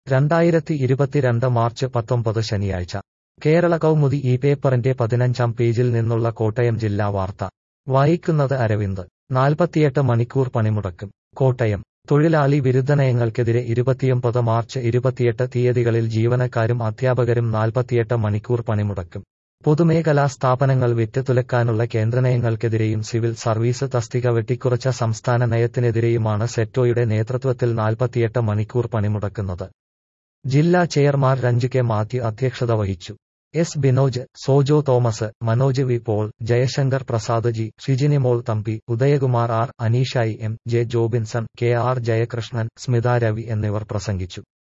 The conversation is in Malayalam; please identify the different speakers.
Speaker 1: രണ്ടായിരത്തി ഇരുപത്തിരണ്ട് മാർച്ച് പത്തൊമ്പത് ശനിയാഴ്ച കേരള കൗമുദി ഈ പേപ്പറിന്റെ പതിനഞ്ചാം പേജിൽ നിന്നുള്ള കോട്ടയം ജില്ലാ വാർത്ത വായിക്കുന്നത് അരവിന്ദ് നാൽപ്പത്തിയെട്ട് മണിക്കൂർ പണിമുടക്കും കോട്ടയം തൊഴിലാളി വിരുദ്ധനയങ്ങൾക്കെതിരെ ഇരുപത്തിയൊമ്പത് മാർച്ച് ഇരുപത്തിയെട്ട് തീയതികളിൽ ജീവനക്കാരും അധ്യാപകരും നാൽപ്പത്തിയെട്ട് മണിക്കൂർ പണിമുടക്കും പൊതുമേഖലാ സ്ഥാപനങ്ങൾ വിറ്റുതുലക്കാനുള്ള കേന്ദ്രനയങ്ങൾക്കെതിരെയും സിവിൽ സർവീസ് തസ്തിക വെട്ടിക്കുറച്ച സംസ്ഥാന നയത്തിനെതിരെയുമാണ് സെറ്റോയുടെ നേതൃത്വത്തിൽ നാൽപ്പത്തിയെട്ട് മണിക്കൂർ പണിമുടക്കുന്നത് ജില്ലാ ചെയർമാൻ രഞ്ജു കെ മാത്യു അധ്യക്ഷത വഹിച്ചു S Binoj Sojo Thomas Manoj V Paul Jayasankar Prasad G Shijinimol Thampi Udayakumar R അനീഷായി M J Jobinson K R Jayakrishnan Smitha Ravi എന്നിവർ പ്രസംഗിച്ചു